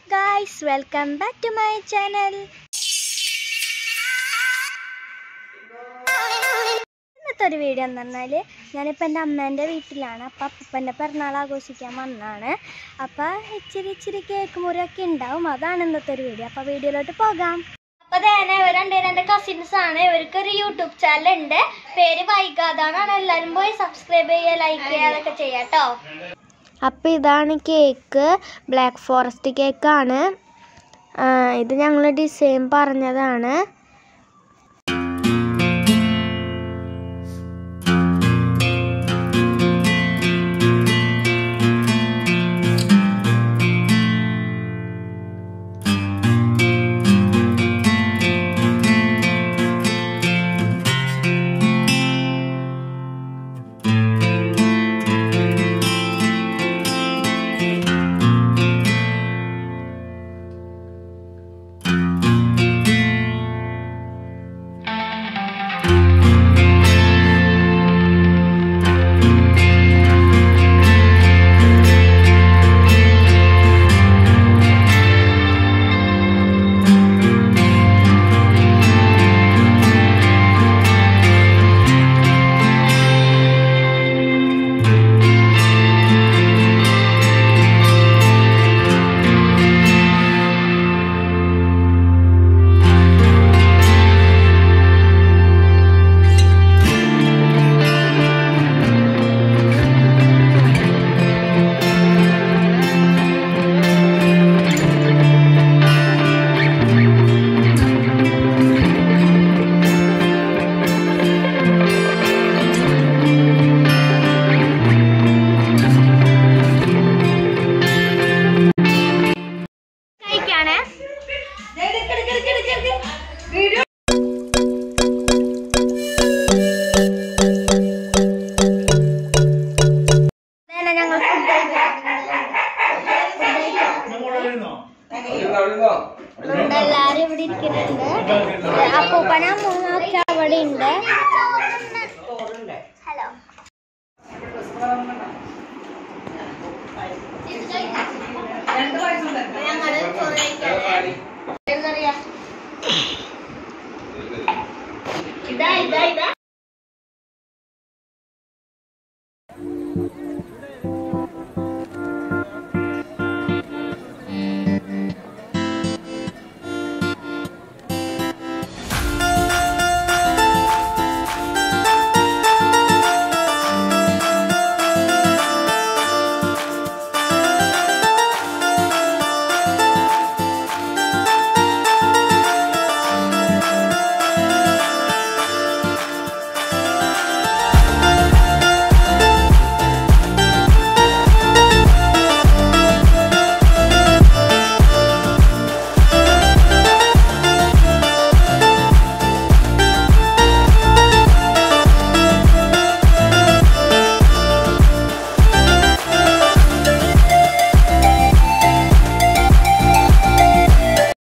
guys welcome back to my channel ഇന്നത്തെ ഒരു video എന്ന് പറഞ്ഞാൽ ഞാനിപ്പോൾ എൻ്റെ അമ്മേൻ്റെ വീട്ടിലാണ് അപ്പോൾ അപ്പൻ്റെ പിറന്നാൾ ആഘോഷിക്കാൻ വന്നതാണ് അപ്പോൾ ഇച്ചിരി ഇച്ചിരി കേക്ക് മുറിയൊക്കെ ഉണ്ടാവും അതാണ് ഇന്നത്തെ ഒരു വീഡിയോ അപ്പോൾ വീഡിയോയിലോട്ട് പോകാം അപ്പോൾ തന്നെ ഇവർ രണ്ടുപേരും എൻ്റെ കസിൻസ് ആണ് ഇവർക്ക് ഒരു യൂട്യൂബ് ചാനൽ ഉണ്ട് പേര് വൈകാതാന്നാണ് എല്ലാവരും പോയി സബ്സ്ക്രൈബ് ചെയ്യുക ലൈക്ക് ചെയ്യുക അതൊക്കെ ചെയ്യാം കേട്ടോ അപ്പോൾ ഇതാണ് കേക്ക് ബ്ലാക്ക് ഫോറസ്റ്റ് കേക്കാണ് ഇത് ഞങ്ങൾ ഡിസൈൻ പറഞ്ഞതാണ് കഴിക്കാണേ ഇതന്നെ ഞങ്ങൾ ഫുഡ് എല്ലാരും ഇവിടെ ഇരിക്കുന്നുണ്ട് അപ്പൂപ്പന അമ്മൂമ്മ അവിടെ ഉണ്ട് ഹലോ